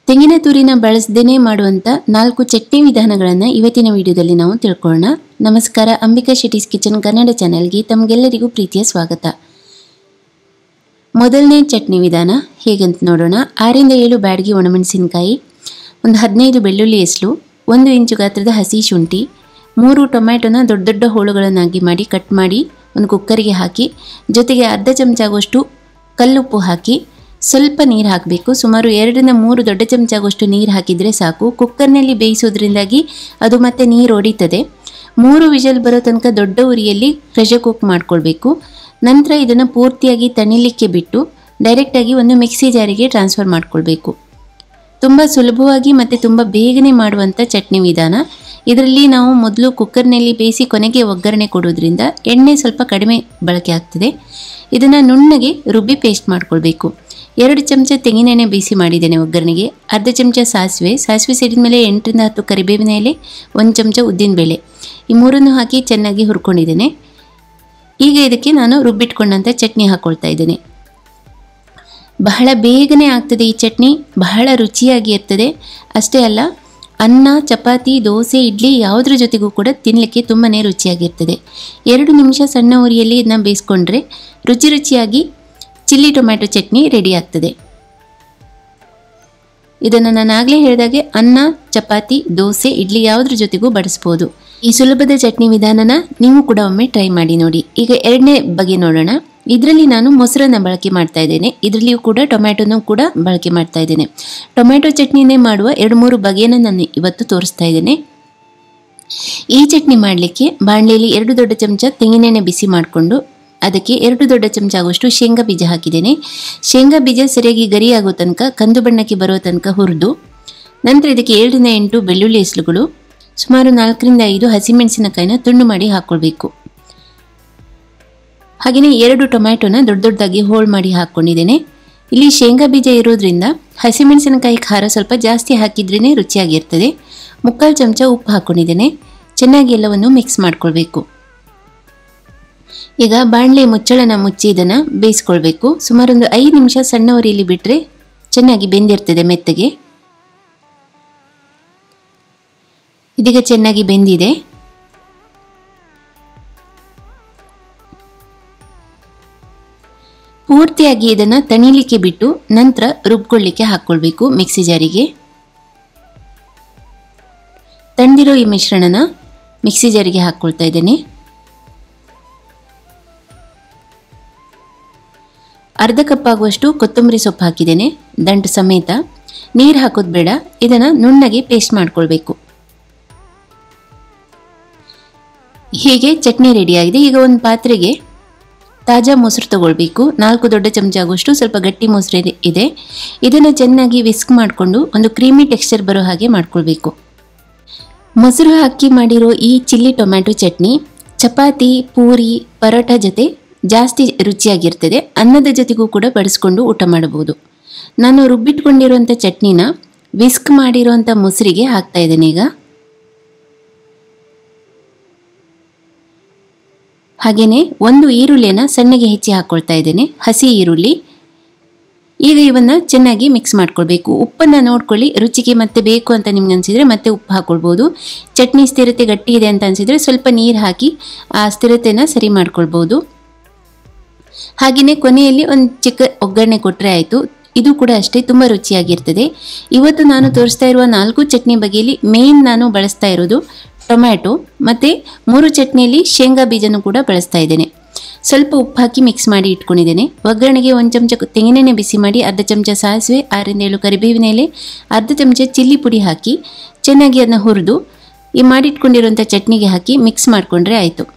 ತೆಂಗಿನ ತುರಿನ ಬಳಸದೇನೆ ಮಾಡುವಂಥ ನಾಲ್ಕು ಚಟ್ನಿ ವಿಧಾನಗಳನ್ನು ಇವತ್ತಿನ ವಿಡಿಯೋದಲ್ಲಿ ನಾವು ತಿಳ್ಕೊಳ್ಳೋಣ ನಮಸ್ಕಾರ ಅಂಬಿಕಾ ಶೆಟೀಸ್ ಕಿಚನ್ ಕನ್ನಡ ಚಾನೆಲ್ಗೆ ತಮಗೆಲ್ಲರಿಗೂ ಪ್ರೀತಿಯ ಸ್ವಾಗತ ಮೊದಲನೇ ಚಟ್ನಿ ವಿಧಾನ ಹೇಗಂತ ನೋಡೋಣ ಆರಿಂದ ಏಳು ಬ್ಯಾಡಗಿ ಒಣಮೆಣಸಿನಕಾಯಿ ಒಂದು ಹದಿನೈದು ಬೆಳ್ಳುಳ್ಳಿ ಎಸ್ಲು ಒಂದು ಇಂಚು ಗಾತ್ರದ ಹಸಿ ಶುಂಠಿ ಮೂರು ಟೊಮ್ಯಾಟೊನ ದೊಡ್ಡ ದೊಡ್ಡ ಹೋಳುಗಳನ್ನಾಗಿ ಮಾಡಿ ಕಟ್ ಮಾಡಿ ಒಂದು ಕುಕ್ಕರಿಗೆ ಹಾಕಿ ಜೊತೆಗೆ ಅರ್ಧ ಚಮಚ ಆಗುವಷ್ಟು ಕಲ್ಲುಪ್ಪು ಹಾಕಿ ಸ್ವಲ್ಪ ನೀರು ಹಾಕಬೇಕು ಸುಮಾರು ಎರಡರಿಂದ ಮೂರು ದೊಡ್ಡ ಚಮಚ ಆಗುವಷ್ಟು ನೀರು ಹಾಕಿದರೆ ಸಾಕು ಕುಕ್ಕರ್ನಲ್ಲಿ ಬೇಯಿಸೋದ್ರಿಂದಾಗಿ ಅದು ಮತ್ತೆ ನೀರು ಒಡಿತದೆ ಮೂರು ವಿಷಲ್ ಬರೋ ತನಕ ದೊಡ್ಡ ಉರಿಯಲ್ಲಿ ಪ್ರೆಷರ್ ಕುಕ್ ಮಾಡ್ಕೊಳ್ಬೇಕು ನಂತರ ಇದನ್ನು ಪೂರ್ತಿಯಾಗಿ ತಣಿಲಿಕ್ಕೆ ಬಿಟ್ಟು ಡೈರೆಕ್ಟಾಗಿ ಒಂದು ಮಿಕ್ಸಿ ಜಾರಿಗೆ ಟ್ರಾನ್ಸ್ಫರ್ ಮಾಡ್ಕೊಳ್ಬೇಕು ತುಂಬ ಸುಲಭವಾಗಿ ಮತ್ತು ತುಂಬ ಬೇಗನೆ ಮಾಡುವಂಥ ಚಟ್ನಿ ವಿಧಾನ ಇದರಲ್ಲಿ ನಾವು ಮೊದಲು ಕುಕ್ಕರ್ನಲ್ಲಿ ಬೇಯಿಸಿ ಕೊನೆಗೆ ಒಗ್ಗರಣೆ ಕೊಡೋದ್ರಿಂದ ಎಣ್ಣೆ ಸ್ವಲ್ಪ ಕಡಿಮೆ ಬಳಕೆ ಆಗ್ತದೆ ಇದನ್ನು ನುಣ್ಣಗೆ ರುಬ್ಬಿ ಪೇಸ್ಟ್ ಮಾಡ್ಕೊಳ್ಬೇಕು ಎರಡು ಚಮಚ ತೆಂಗಿನೆಣ್ಣೆ ಬೇಯಿಸಿ ಮಾಡಿದ್ದೇನೆ ಒಗ್ಗರಣೆಗೆ ಅರ್ಧ ಚಮಚ ಸಾಸಿವೆ ಸಾಸಿವೆ ಸಿಡಿದ ಮೇಲೆ ಎಂಟರಿಂದ ಹತ್ತು ಕರಿಬೇವಿನ ಎಲೆ ಒಂದು ಚಮಚ ಉದ್ದಿನಬೇಳೆ ಈ ಮೂರನ್ನು ಹಾಕಿ ಚೆನ್ನಾಗಿ ಹುರ್ಕೊಂಡಿದ್ದೇನೆ ಈಗ ಇದಕ್ಕೆ ನಾನು ರುಬ್ಬಿಟ್ಕೊಂಡಂಥ ಚಟ್ನಿ ಹಾಕ್ಕೊಳ್ತಾ ಇದ್ದೇನೆ ಬಹಳ ಬೇಗನೆ ಆಗ್ತದೆ ಈ ಚಟ್ನಿ ಬಹಳ ರುಚಿಯಾಗಿ ಇರ್ತದೆ ಅಷ್ಟೇ ಅಲ್ಲ ಅನ್ನ ಚಪಾತಿ ದೋಸೆ ಇಡ್ಲಿ ಯಾವುದ್ರ ಜೊತೆಗೂ ಕೂಡ ತಿನ್ನಲಿಕ್ಕೆ ತುಂಬಾ ರುಚಿಯಾಗಿರ್ತದೆ ಎರಡು ನಿಮಿಷ ಸಣ್ಣ ಉರಿಯಲ್ಲಿ ಇದನ್ನ ಬೇಯಿಸ್ಕೊಂಡ್ರೆ ರುಚಿ ರುಚಿಯಾಗಿ ಚಿಲ್ಲಿ ಟೊಮ್ಯಾಟೊ ಚಟ್ನಿ ರೆಡಿ ಆಗ್ತದೆ ಇದನ್ನು ನಾನು ಆಗಲೇ ಹೇಳಿದಾಗೆ ಅನ್ನ ಚಪಾತಿ ದೋಸೆ ಇಡ್ಲಿ ಯಾವುದ್ರ ಜೊತೆಗೂ ಬಡಿಸ್ಬೋದು ಈ ಸುಲಭದ ಚಟ್ನಿ ವಿಧಾನನ ನೀವು ಕೂಡ ಒಮ್ಮೆ ಟ್ರೈ ಮಾಡಿ ನೋಡಿ ಈಗ ಎರಡನೇ ಬಗೆ ನೋಡೋಣ ಇದರಲ್ಲಿ ನಾನು ಮೊಸರನ್ನ ಬಳಕೆ ಮಾಡ್ತಾ ಇದ್ದೇನೆ ಇದರಲ್ಲಿಯೂ ಕೂಡ ಟೊಮ್ಯಾಟೊನೂ ಕೂಡ ಬಳಕೆ ಮಾಡ್ತಾ ಇದ್ದೇನೆ ಟೊಮ್ಯಾಟೊ ಚಟ್ನಿನೇ ಮಾಡುವ ಎರಡು ಮೂರು ಬಗೆಯನ್ನು ನಾನು ಇವತ್ತು ತೋರಿಸ್ತಾ ಇದ್ದೇನೆ ಈ ಚಟ್ನಿ ಮಾಡಲಿಕ್ಕೆ ಬಾಣಲೆಯಲ್ಲಿ ಎರಡು ದೊಡ್ಡ ಚಮಚ ತೆಂಗಿನೆಣ್ಣೆ ಬಿಸಿ ಮಾಡಿಕೊಂಡು ಅದಕ್ಕೆ ಎರಡು ದೊಡ್ಡ ಚಮಚ ಆಗುವಷ್ಟು ಶೇಂಗಾ ಬೀಜ ಹಾಕಿದ್ದೇನೆ ಶೇಂಗಾ ಬೀಜ ಸರಿಯಾಗಿ ಗರಿ ಆಗೋ ತನಕ ಕಂದು ಬಣ್ಣಕ್ಕೆ ಬರೋ ತನಕ ಹುರಿದು ನಂತರ ಇದಕ್ಕೆ ಏಳರಿಂದ ಎಂಟು ಬೆಳ್ಳುಳ್ಳಿ ಎಸ್ಲುಗಳು ಸುಮಾರು ನಾಲ್ಕರಿಂದ ಐದು ಹಸಿಮೆಣಸಿನಕಾಯಿನ ತುಂಡು ಮಾಡಿ ಹಾಕ್ಕೊಳ್ಬೇಕು ಹಾಗೆಯೇ ಎರಡು ಟೊಮ್ಯಾಟೊನ ದೊಡ್ಡ ದೊಡ್ಡದಾಗಿ ಹೋಳು ಮಾಡಿ ಹಾಕ್ಕೊಂಡಿದ್ದೇನೆ ಇಲ್ಲಿ ಶೇಂಗಾ ಬೀಜ ಇರೋದ್ರಿಂದ ಹಸಿಮೆಣಸಿನಕಾಯಿ ಖಾರ ಸ್ವಲ್ಪ ಜಾಸ್ತಿ ಹಾಕಿದ್ರೇ ರುಚಿಯಾಗಿರ್ತದೆ ಮುಕ್ಕಾಲು ಚಮಚ ಉಪ್ಪು ಹಾಕ್ಕೊಂಡಿದ್ದೇನೆ ಚೆನ್ನಾಗಿ ಎಲ್ಲವನ್ನು ಮಿಕ್ಸ್ ಮಾಡ್ಕೊಳ್ಬೇಕು ಈಗ ಬಾಣಲೆ ಮುಚ್ಚಳನ ಮುಚ್ಚಿ ಇದನ್ನು ಬೇಯಿಸ್ಕೊಳ್ಬೇಕು ಸುಮಾರು ಒಂದು ಐದು ನಿಮಿಷ ಸಣ್ಣ ಉರಿಯಲ್ಲಿ ಬಿಟ್ಟರೆ ಚೆನ್ನಾಗಿ ಬೆಂದಿರ್ತದೆ ಮೆತ್ತಗೆ ಇದೀಗ ಚೆನ್ನಾಗಿ ಬೆಂದಿದೆ ಪೂರ್ತಿಯಾಗಿ ಇದನ್ನು ತಣಿಲಿಕ್ಕೆ ಬಿಟ್ಟು ನಂತರ ರುಬ್ಕೊಳ್ಳಿಕ್ಕೆ ಹಾಕ್ಕೊಳ್ಬೇಕು ಮಿಕ್ಸಿ ಜಾರಿಗೆ ತಣ್ಣದಿರೋ ಈ ಮಿಶ್ರಣನ ಮಿಕ್ಸಿ ಜಾರಿಗೆ ಹಾಕ್ಕೊಳ್ತಾ ಇದ್ದೇನೆ ಅರ್ಧ ಕಪ್ ಆಗುವಷ್ಟು ಕೊತ್ತಂಬರಿ ಸೊಪ್ಪು ಹಾಕಿದ್ದೇನೆ ದಂಟು ಸಮೇತ ನೀರು ಹಾಕೋದು ಬೇಡ ಇದನ್ನು ನುಣ್ಣಗೆ ಪೇಸ್ಟ್ ಮಾಡ್ಕೊಳ್ಬೇಕು ಹೀಗೆ ಚಟ್ನಿ ರೆಡಿಯಾಗಿದೆ ಈಗ ಒಂದು ಪಾತ್ರೆಗೆ ತಾಜಾ ಮೊಸರು ತಗೊಳ್ಬೇಕು ನಾಲ್ಕು ದೊಡ್ಡ ಚಮಚ ಆಗುವಷ್ಟು ಸ್ವಲ್ಪ ಗಟ್ಟಿ ಮೊಸರು ಇದೆ- ಇದೆ ಇದನ್ನು ಚೆನ್ನಾಗಿ ವಿಸ್ಕ್ ಮಾಡಿಕೊಂಡು ಒಂದು ಕ್ರೀಮಿ ಟೆಕ್ಸ್ಚರ್ ಬರೋ ಹಾಗೆ ಮಾಡ್ಕೊಳ್ಬೇಕು ಮೊಸರು ಹಾಕಿ ಮಾಡಿರೋ ಈ ಚಿಲ್ಲಿ ಟೊಮ್ಯಾಟೊ ಚಟ್ನಿ ಚಪಾತಿ ಪೂರಿ ಪರೋಟ ಜೊತೆ ಜಾಸ್ತಿ ರುಚಿಯಾಗಿರ್ತದೆ ಅನ್ನದ ಜೊತೆಗೂ ಕೂಡ ಬಡಿಸ್ಕೊಂಡು ಊಟ ಮಾಡಬಹುದು ನಾನು ರುಬ್ಬಿಟ್ಕೊಂಡಿರುವಂಥ ಚಟ್ನಿನ ವಿಸ್ಕ್ ಮಾಡಿರುವಂಥ ಮೊಸರಿಗೆ ಹಾಕ್ತಾ ಇದ್ದೇನೆ ಈಗ ಹಾಗೆಯೇ ಒಂದು ಈರುಳ್ಳಿಯನ್ನು ಸಣ್ಣಗೆ ಹೆಚ್ಚಿ ಹಾಕ್ಕೊಳ್ತಾ ಇದ್ದೇನೆ ಹಸಿ ಈರುಳ್ಳಿ ಈಗ ಇವನ್ನ ಚೆನ್ನಾಗಿ ಮಿಕ್ಸ್ ಮಾಡ್ಕೊಳ್ಬೇಕು ಉಪ್ಪನ್ನು ನೋಡ್ಕೊಳ್ಳಿ ರುಚಿಗೆ ಮತ್ತೆ ಬೇಕು ಅಂತ ನಿಮ್ಗೆ ಅನಿಸಿದ್ರೆ ಮತ್ತೆ ಉಪ್ಪು ಹಾಕ್ಕೊಳ್ಬೋದು ಚಟ್ನಿ ಸ್ಥಿರತೆ ಗಟ್ಟಿ ಇದೆ ಅಂತ ಅನಿಸಿದ್ರೆ ಸ್ವಲ್ಪ ನೀರು ಹಾಕಿ ಆ ಸ್ಥಿರತೆನ ಸರಿ ಮಾಡ್ಕೊಳ್ಬೋದು ಹಾಗೆಯೇ ಕೊನೆಯಲ್ಲಿ ಒಂದು ಚಿಕ್ಕ ಒಗ್ಗರಣೆ ಕೊಟ್ಟರೆ ಆಯಿತು ಇದು ಕೂಡ ಅಷ್ಟೇ ತುಂಬ ರುಚಿಯಾಗಿರ್ತದೆ ಇವತ್ತು ನಾನು ತೋರಿಸ್ತಾ ಇರುವ ನಾಲ್ಕು ಚಟ್ನಿ ಬಗೆಯಲ್ಲಿ ಮೇನ್ ನಾನು ಬಳಸ್ತಾ ಇರೋದು ಟೊಮ್ಯಾಟೊ ಮತ್ತು ಮೂರು ಚಟ್ನಿಯಲ್ಲಿ ಶೇಂಗಾ ಬೀಜನೂ ಕೂಡ ಬಳಸ್ತಾ ಇದ್ದೇನೆ ಸ್ವಲ್ಪ ಉಪ್ಪು ಹಾಕಿ ಮಿಕ್ಸ್ ಮಾಡಿ ಇಟ್ಕೊಂಡಿದ್ದೇನೆ ಒಗ್ಗರಣೆಗೆ ಒಂದು ಚಮಚ ತೆಂಗಿನೆಣ್ಣೆ ಬಿಸಿ ಮಾಡಿ ಅರ್ಧ ಚಮಚ ಸಾಸಿವೆ ಆರಿಂದ ಏಳು ಕರಿಬೇವಿನ ಎಲೆ ಅರ್ಧ ಚಮಚ ಚಿಲ್ಲಿ ಪುಡಿ ಹಾಕಿ ಚೆನ್ನಾಗಿ ಅದನ್ನ ಹುರಿದು ಈ ಮಾಡಿಟ್ಕೊಂಡಿರುವಂಥ ಚಟ್ನಿಗೆ ಹಾಕಿ ಮಿಕ್ಸ್ ಮಾಡಿಕೊಂಡ್ರೆ ಆಯಿತು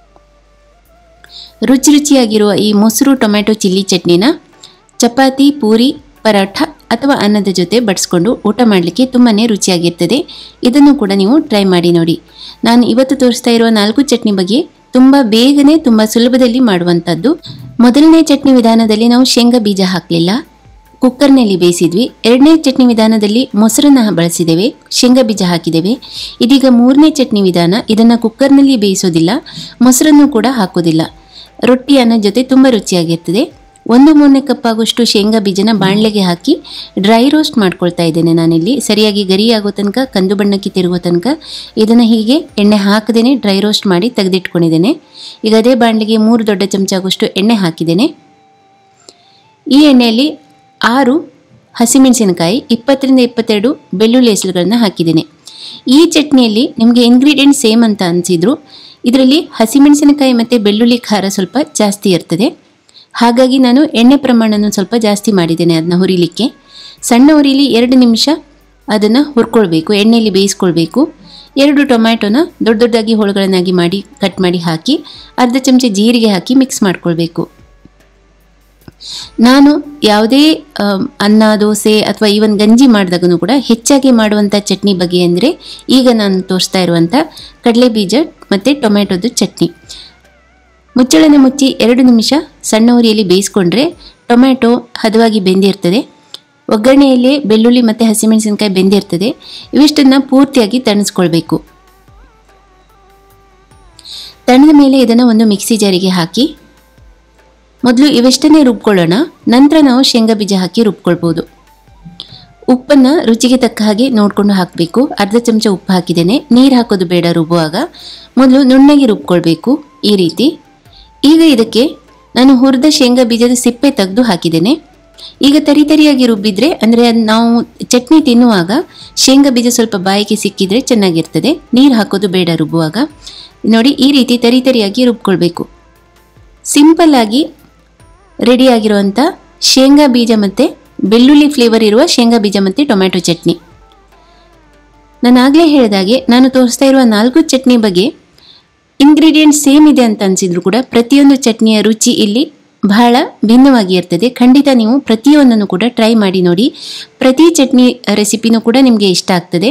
ರುಚಿ ರುಚಿಯಾಗಿರುವ ಈ ಮೊಸರು ಟೊಮ್ಯಾಟೊ ಚಿಲ್ಲಿ ಚಟ್ನಿನ ಚಪಾತಿ ಪೂರಿ ಪರೋಠ ಅಥವಾ ಅನ್ನದ ಜೊತೆ ಬಡಿಸ್ಕೊಂಡು ಊಟ ಮಾಡಲಿಕ್ಕೆ ತುಂಬಾ ರುಚಿಯಾಗಿರ್ತದೆ ಇದನ್ನು ಕೂಡ ನೀವು ಟ್ರೈ ಮಾಡಿ ನೋಡಿ ನಾನು ಇವತ್ತು ತೋರಿಸ್ತಾ ಇರುವ ನಾಲ್ಕು ಚಟ್ನಿ ಬಗ್ಗೆ ತುಂಬ ಬೇಗನೆ ತುಂಬ ಸುಲಭದಲ್ಲಿ ಮಾಡುವಂಥದ್ದು ಮೊದಲನೇ ಚಟ್ನಿ ವಿಧಾನದಲ್ಲಿ ನಾವು ಶೇಂಗಾ ಬೀಜ ಹಾಕಲಿಲ್ಲ ಕುಕ್ಕರ್ನಲ್ಲಿ ಬೇಯಿಸಿದ್ವಿ ಎರಡನೇ ಚಟ್ನಿ ವಿಧಾನದಲ್ಲಿ ಮೊಸರನ್ನ ಬಳಸಿದ್ದೇವೆ ಶೇಂಗಾ ಬೀಜ ಹಾಕಿದ್ದೇವೆ ಇದೀಗ ಮೂರನೇ ಚಟ್ನಿ ವಿಧಾನ ಇದನ್ನು ಕುಕ್ಕರ್ನಲ್ಲಿ ಬೇಯಿಸೋದಿಲ್ಲ ಮೊಸರನ್ನು ಕೂಡ ಹಾಕೋದಿಲ್ಲ ರೊಟ್ಟಿ ಅನ್ನ ಜೊತೆ ತುಂಬ ರುಚಿಯಾಗಿರ್ತದೆ ಒಂದು ಮೂರನೇ ಕಪ್ ಆಗುವಷ್ಟು ಶೇಂಗಾ ಬೀಜನ ಬಾಣಲೆಗೆ ಹಾಕಿ ಡ್ರೈ ರೋಸ್ಟ್ ಮಾಡ್ಕೊಳ್ತಾ ಇದ್ದೇನೆ ನಾನಿಲ್ಲಿ ಸರಿಯಾಗಿ ಗರಿ ಆಗೋ ತನಕ ಕಂದು ಬಣ್ಣಕ್ಕೆ ತಿರುಗೋ ತನಕ ಇದನ್ನು ಹೀಗೆ ಎಣ್ಣೆ ಹಾಕದೇನೆ ಡ್ರೈ ರೋಸ್ಟ್ ಮಾಡಿ ತೆಗೆದಿಟ್ಕೊಂಡಿದ್ದೇನೆ ಈಗ ಅದೇ ಬಾಣಲೆಗೆ ಮೂರು ದೊಡ್ಡ ಚಮಚ ಆಗುವಷ್ಟು ಎಣ್ಣೆ ಹಾಕಿದ್ದೇನೆ ಈ ಎಣ್ಣೆಯಲ್ಲಿ ಆರು ಹಸಿಮೆಣಸಿನಕಾಯಿ ಇಪ್ಪತ್ತರಿಂದ ಇಪ್ಪತ್ತೆರಡು ಬೆಳ್ಳುಳ್ಳಿ ಹೆಸರುಗಳನ್ನು ಹಾಕಿದ್ದೇನೆ ಈ ಚಟ್ನಿಯಲ್ಲಿ ನಿಮಗೆ ಇಂಗ್ರೀಡಿಯೆಂಟ್ ಸೇಮ್ ಅಂತ ಅನಿಸಿದ್ರು ಇದರಲ್ಲಿ ಹಸಿಮೆಣಸಿನಕಾಯಿ ಮತ್ತು ಬೆಳ್ಳುಳ್ಳಿ ಖಾರ ಸ್ವಲ್ಪ ಜಾಸ್ತಿ ಇರ್ತದೆ ಹಾಗಾಗಿ ನಾನು ಎಣ್ಣೆ ಪ್ರಮಾಣನ ಸ್ವಲ್ಪ ಜಾಸ್ತಿ ಮಾಡಿದ್ದೇನೆ ಅದನ್ನ ಹುರಿಲಿಕ್ಕೆ ಸಣ್ಣ ಹುರಿಲಿ ಎರಡು ನಿಮಿಷ ಅದನ್ನು ಹುರ್ಕೊಳ್ಬೇಕು ಎಣ್ಣೆಯಲ್ಲಿ ಬೇಯಿಸ್ಕೊಳ್ಬೇಕು ಎರಡು ಟೊಮ್ಯಾಟೊನ ದೊಡ್ಡ ದೊಡ್ಡದಾಗಿ ಹೋಳುಗಳನ್ನಾಗಿ ಮಾಡಿ ಕಟ್ ಮಾಡಿ ಹಾಕಿ ಅರ್ಧ ಚಮಚ ಜೀರಿಗೆ ಹಾಕಿ ಮಿಕ್ಸ್ ಮಾಡ್ಕೊಳ್ಬೇಕು ನಾನು ಯಾವುದೇ ಆಮ್, ಅನ್ನ ದೋಸೆ ಅಥವಾ ಈವನ್ ಗಂಜಿ ಮಾಡಿದಾಗೂ ಕೂಡ ಹೆಚ್ಚಾಗಿ ಮಾಡುವಂಥ ಚಟ್ನಿ ಬಗ್ಗೆ ಅಂದರೆ ಈಗ ನಾನು ತೋರಿಸ್ತಾ ಇರುವಂಥ ಕಡಲೆ ಬೀಜ ಮತ್ತು ಟೊಮೆಟೊದು ಚಟ್ನಿ ಮುಚ್ಚಳನ ಮುಚ್ಚಿ ಎರಡು ನಿಮಿಷ ಸಣ್ಣ ಉರಿಯಲ್ಲಿ ಬೇಯಿಸ್ಕೊಂಡ್ರೆ ಟೊಮೆಟೊ ಹದವಾಗಿ ಬೆಂದಿರ್ತದೆ ಒಗ್ಗರಣೆಯಲ್ಲಿ ಬೆಳ್ಳುಳ್ಳಿ ಮತ್ತು ಹಸಿಮೆಣಸಿನಕಾಯಿ ಬೆಂದಿರ್ತದೆ ಇವಿಷ್ಟನ್ನು ಪೂರ್ತಿಯಾಗಿ ತಣಿಸ್ಕೊಳ್ಬೇಕು ತಣ್ಣದ ಮೇಲೆ ಇದನ್ನು ಒಂದು ಮಿಕ್ಸಿ ಜಾರಿಗೆ ಹಾಕಿ ಮೊದಲು ಇವೆಷ್ಟನ್ನೇ ರುಬ್ಕೊಳ್ಳೋಣ ನಂತರ ನಾವು ಶೇಂಗಾ ಬೀಜ ಹಾಕಿ ರುಬ್ಕೊಳ್ಬೋದು ಉಪ್ಪನ್ನು ರುಚಿಗೆ ತಕ್ಕ ಹಾಗೆ ನೋಡಿಕೊಂಡು ಹಾಕಬೇಕು ಅರ್ಧ ಚಮಚ ಉಪ್ಪು ಹಾಕಿದ್ದೇನೆ ನೀರು ಹಾಕೋದು ಬೇಡ ರುಬ್ಬುವಾಗ ಮೊದಲು ನುಣ್ಣಗೆ ರುಬ್ಕೊಳ್ಬೇಕು ಈ ರೀತಿ ಈಗ ಇದಕ್ಕೆ ನಾನು ಹುರಿದ ಶೇಂಗಾ ಬೀಜದ ಸಿಪ್ಪೆ ತೆಗೆದು ಹಾಕಿದ್ದೇನೆ ಈಗ ತರಿ ತರಿಯಾಗಿ ರುಬ್ಬಿದ್ರೆ ಅಂದರೆ ನಾವು ಚಟ್ನಿ ತಿನ್ನುವಾಗ ಶೇಂಗಾ ಬೀಜ ಸ್ವಲ್ಪ ಬಾಯಿಗೆ ಸಿಕ್ಕಿದ್ರೆ ಚೆನ್ನಾಗಿರ್ತದೆ ನೀರು ಹಾಕೋದು ಬೇಡ ರುಬ್ಬುವಾಗ ನೋಡಿ ಈ ರೀತಿ ತರಿ ತರಿಯಾಗಿ ರುಬ್ಕೊಳ್ಬೇಕು ಸಿಂಪಲ್ ಆಗಿ ರೆಡಿಯಾಗಿರುವಂಥ ಶೇಂಗಾ ಬೀಜ ಮತ್ತು ಬೆಳ್ಳುಳ್ಳಿ ಫ್ಲೇವರ್ ಇರುವ ಶೇಂಗಾ ಬೀಜ ಮತ್ತು ಟೊಮ್ಯಾಟೊ ಚಟ್ನಿ ನಾನು ಆಗಲೇ ಹೇಳಿದಾಗೆ ನಾನು ತೋರಿಸ್ತಾ ಇರುವ ನಾಲ್ಕು ಚಟ್ನಿ ಬಗ್ಗೆ ಇಂಗ್ರೀಡಿಯೆಂಟ್ ಸೇಮ್ ಇದೆ ಅಂತ ಅನಿಸಿದ್ರು ಕೂಡ ಪ್ರತಿಯೊಂದು ಚಟ್ನಿಯ ರುಚಿ ಇಲ್ಲಿ ಬಹಳ ಭಿನ್ನವಾಗಿ ಇರ್ತದೆ ಖಂಡಿತ ನೀವು ಪ್ರತಿಯೊಂದನ್ನು ಕೂಡ ಟ್ರೈ ಮಾಡಿ ನೋಡಿ ಪ್ರತಿ ಚಟ್ನಿ ರೆಸಿಪಿನೂ ಕೂಡ ನಿಮಗೆ ಇಷ್ಟ ಆಗ್ತದೆ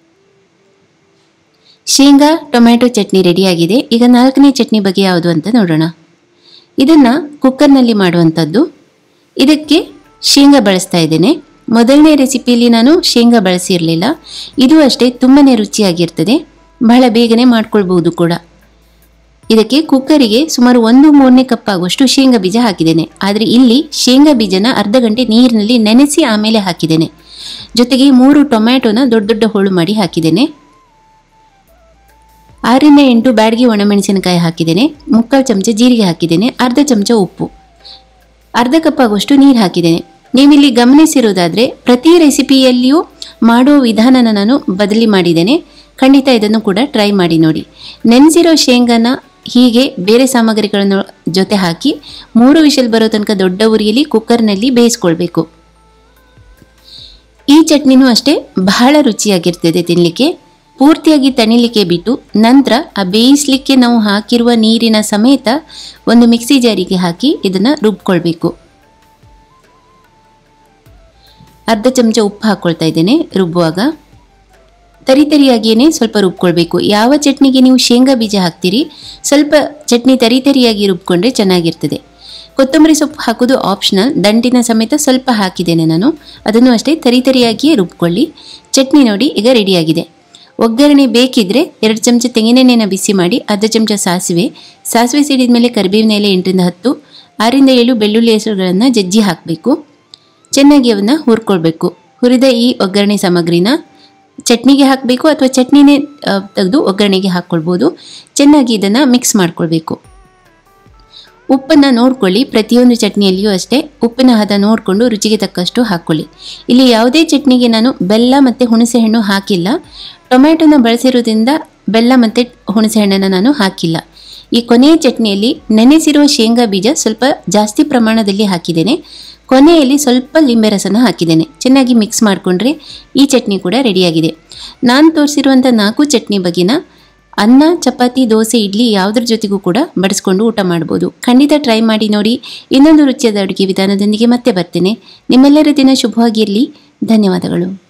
ಶೇಂಗಾ ಟೊಮ್ಯಾಟೊ ಚಟ್ನಿ ರೆಡಿಯಾಗಿದೆ ಈಗ ನಾಲ್ಕನೇ ಚಟ್ನಿ ಬಗ್ಗೆ ಯಾವುದು ಅಂತ ನೋಡೋಣ ಇದನ್ನು ಕುಕ್ಕರ್ನಲ್ಲಿ ಮಾಡುವಂಥದ್ದು ಇದಕ್ಕೆ ಶೇಂಗಾ ಬಳಸ್ತಾ ಇದ್ದೇನೆ ಮೊದಲನೇ ರೆಸಿಪಿಯಲ್ಲಿ ನಾನು ಶೇಂಗಾ ಬಳಸಿರಲಿಲ್ಲ ಇದು ಅಷ್ಟೇ ತುಂಬನೇ ರುಚಿಯಾಗಿರ್ತದೆ ಬಹಳ ಬೇಗನೆ ಮಾಡ್ಕೊಳ್ಬಹುದು ಕೂಡ ಇದಕ್ಕೆ ಕುಕ್ಕರಿಗೆ ಸುಮಾರು ಒಂದು ಮೂರನೇ ಕಪ್ ಆಗುವಷ್ಟು ಶೇಂಗಾ ಬೀಜ ಹಾಕಿದ್ದೇನೆ ಆದರೆ ಇಲ್ಲಿ ಶೇಂಗಾ ಬೀಜನ ಅರ್ಧ ಗಂಟೆ ನೀರಿನಲ್ಲಿ ನೆನೆಸಿ ಆಮೇಲೆ ಹಾಕಿದ್ದೇನೆ ಜೊತೆಗೆ ಮೂರು ಟೊಮ್ಯಾಟೊನ ದೊಡ್ಡ ದೊಡ್ಡ ಹೋಳು ಮಾಡಿ ಹಾಕಿದ್ದೇನೆ ಆರರಿಂದ ಎಂಟು ಬ್ಯಾಡಗಿ ಒಣಮೆಣಸಿನಕಾಯಿ ಹಾಕಿದ್ದೇನೆ ಮುಕ್ಕಾಲು ಚಮಚ ಜೀರಿಗೆ ಹಾಕಿದ್ದೇನೆ ಅರ್ಧ ಚಮಚ ಉಪ್ಪು ಅರ್ಧ ಕಪ್ ಆಗುವಷ್ಟು ನೀರು ಹಾಕಿದ್ದೇನೆ ನೀವಿಲ್ಲಿ ಗಮನಿಸಿರೋದಾದರೆ ಪ್ರತಿ ರೆಸಿಪಿಯಲ್ಲಿಯೂ ಮಾಡೋ ವಿಧಾನನ ನಾನು ಬದಲಿ ಮಾಡಿದ್ದೇನೆ ಖಂಡಿತ ಇದನ್ನು ಕೂಡ ಟ್ರೈ ಮಾಡಿ ನೋಡಿ ನೆನೆಸಿರೋ ಶೇಂಗಾನ ಹೀಗೆ ಬೇರೆ ಸಾಮಗ್ರಿಗಳನ್ನು ಜೊತೆ ಹಾಕಿ ಮೂರು ವಿಷಲ್ ಬರೋ ತನಕ ದೊಡ್ಡ ಉರಿಯಲ್ಲಿ ಕುಕ್ಕರ್ನಲ್ಲಿ ಬೇಯಿಸ್ಕೊಳ್ಬೇಕು ಈ ಚಟ್ನಿನೂ ಅಷ್ಟೇ ಬಹಳ ರುಚಿಯಾಗಿರ್ತದೆ ತಿನ್ನಲಿಕ್ಕೆ ಪೂರ್ತಿಯಾಗಿ ತಣಿಲಿಕ್ಕೆ ಬಿಟ್ಟು ನಂತರ ಆ ಬೇಯಿಸ್ಲಿಕ್ಕೆ ನಾವು ಹಾಕಿರುವ ನೀರಿನ ಸಮೇತ ಒಂದು ಮಿಕ್ಸಿ ಜಾರಿಗೆ ಹಾಕಿ ಇದನ್ನು ರುಬ್ಕೊಳ್ಬೇಕು ಅರ್ಧ ಚಮಚ ಉಪ್ಪು ಹಾಕ್ಕೊಳ್ತಾ ಇದ್ದೇನೆ ರುಬ್ಬುವಾಗ ತರಿ ತರಿಯಾಗಿಯೇ ಸ್ವಲ್ಪ ರುಬ್ಕೊಳ್ಬೇಕು ಯಾವ ಚಟ್ನಿಗೆ ನೀವು ಶೇಂಗಾ ಬೀಜ ಹಾಕ್ತೀರಿ ಸ್ವಲ್ಪ ಚಟ್ನಿ ತರಿ ತರಿಯಾಗಿ ರುಬ್ಕೊಂಡ್ರೆ ಚೆನ್ನಾಗಿರ್ತದೆ ಕೊತ್ತಂಬರಿ ಸೊಪ್ಪು ಹಾಕೋದು ಆಪ್ಷನಲ್ ದಂಟಿನ ಸಮೇತ ಸ್ವಲ್ಪ ಹಾಕಿದ್ದೇನೆ ನಾನು ಅದನ್ನು ಅಷ್ಟೇ ತರಿ ತರಿಯಾಗಿಯೇ ರುಬ್ಕೊಳ್ಳಿ ಚಟ್ನಿ ನೋಡಿ ಈಗ ರೆಡಿಯಾಗಿದೆ ಒಗ್ಗರಣೆ ಬೇಕಿದ್ರೆ ಎರಡು ಚಮಚ ತೆಂಗಿನೆಣ್ಣೆನ ಬಿಸಿ ಮಾಡಿ ಅರ್ಧ ಚಮಚ ಸಾಸಿವೆ ಸಾಸಿವೆ ಸಿಡಿದ ಮೇಲೆ ಕರಿಬೇವಿನ ಎಲೆ ಎಂಟರಿಂದ ಹತ್ತು ಆರಿಂದ ಏಳು ಬೆಳ್ಳುಳ್ಳಿ ಹೆಸರುಗಳನ್ನು ಜಜ್ಜಿ ಹಾಕಬೇಕು ಚೆನ್ನಾಗಿ ಅವನ್ನ ಹುರ್ಕೊಳ್ಬೇಕು ಹುರಿದ ಈ ಒಗ್ಗರಣೆ ಸಾಮಗ್ರಿನ ಚಟ್ನಿಗೆ ಹಾಕಬೇಕು ಅಥವಾ ಚಟ್ನಿನೇ ತೆಗೆದು ಒಗ್ಗರಣೆಗೆ ಹಾಕ್ಕೊಳ್ಬೋದು ಚೆನ್ನಾಗಿ ಇದನ್ನು ಮಿಕ್ಸ್ ಮಾಡ್ಕೊಳ್ಬೇಕು ಉಪ್ಪನ್ನು ನೋಡ್ಕೊಳ್ಳಿ ಪ್ರತಿಯೊಂದು ಚಟ್ನಿಯಲ್ಲಿಯೂ ಅಷ್ಟೇ ಉಪ್ಪಿನ ಹದ ನೋಡಿಕೊಂಡು ರುಚಿಗೆ ತಕ್ಕಷ್ಟು ಹಾಕ್ಕೊಳ್ಳಿ ಇಲ್ಲಿ ಯಾವುದೇ ಚಟ್ನಿಗೆ ನಾನು ಬೆಲ್ಲ ಮತ್ತು ಹುಣಸೆ ಹಣ್ಣು ಹಾಕಿಲ್ಲ ಟೊಮ್ಯಾಟೊನ ಬಳಸಿರೋದ್ರಿಂದ ಬೆಲ್ಲ ಮತ್ತು ಹುಣಸೆ ಹಣ್ಣನ್ನು ನಾನು ಹಾಕಿಲ್ಲ ಈ ಕೊನೆಯ ಚಟ್ನಿಯಲ್ಲಿ ನೆನೆಸಿರುವ ಶೇಂಗಾ ಬೀಜ ಸ್ವಲ್ಪ ಜಾಸ್ತಿ ಪ್ರಮಾಣದಲ್ಲಿ ಹಾಕಿದ್ದೇನೆ ಕೊನೆಯಲ್ಲಿ ಸ್ವಲ್ಪ ಲಿಂಬೆ ರಸನ ಹಾಕಿದ್ದೇನೆ ಚೆನ್ನಾಗಿ ಮಿಕ್ಸ್ ಮಾಡಿಕೊಂಡ್ರೆ ಈ ಚಟ್ನಿ ಕೂಡ ರೆಡಿಯಾಗಿದೆ ನಾನು ತೋರಿಸಿರುವಂಥ ನಾಲ್ಕು ಚಟ್ನಿ ಬಗೆನ ಅನ್ನ ಚಪಾತಿ ದೋಸೆ ಇಡ್ಲಿ ಯಾವುದ್ರ ಜೊತೆಗೂ ಕೂಡ ಬಡಿಸ್ಕೊಂಡು ಊಟ ಮಾಡ್ಬೋದು ಖಂಡಿತ ಟ್ರೈ ಮಾಡಿ ನೋಡಿ ಇನ್ನೊಂದು ರುಚಿಯಾದ ಅಡುಗೆ ವಿಧಾನದೊಂದಿಗೆ ಮತ್ತೆ ಬರ್ತೇನೆ ನಿಮ್ಮೆಲ್ಲರ ದಿನ ಶುಭವಾಗಿರಲಿ ಧನ್ಯವಾದಗಳು